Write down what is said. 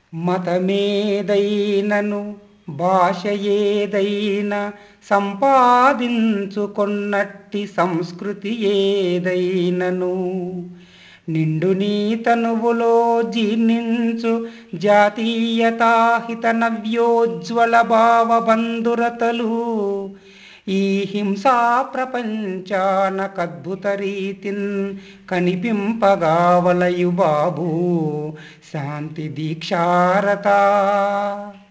మతమేదైనను భాష ఏదైనా సంపాదించుకొన్నట్టి సంస్కృతి ఏదైనను నిండు నీ తనువులో జీర్ణించు జాతీయతాహిత నవ్యోజ్వల భావ బంధురతలు ఈ హింసా ప్రపంచాన కద్భుత రీతిన్ కనిపింపగావలయు బాబు శాంతి దీక్షారత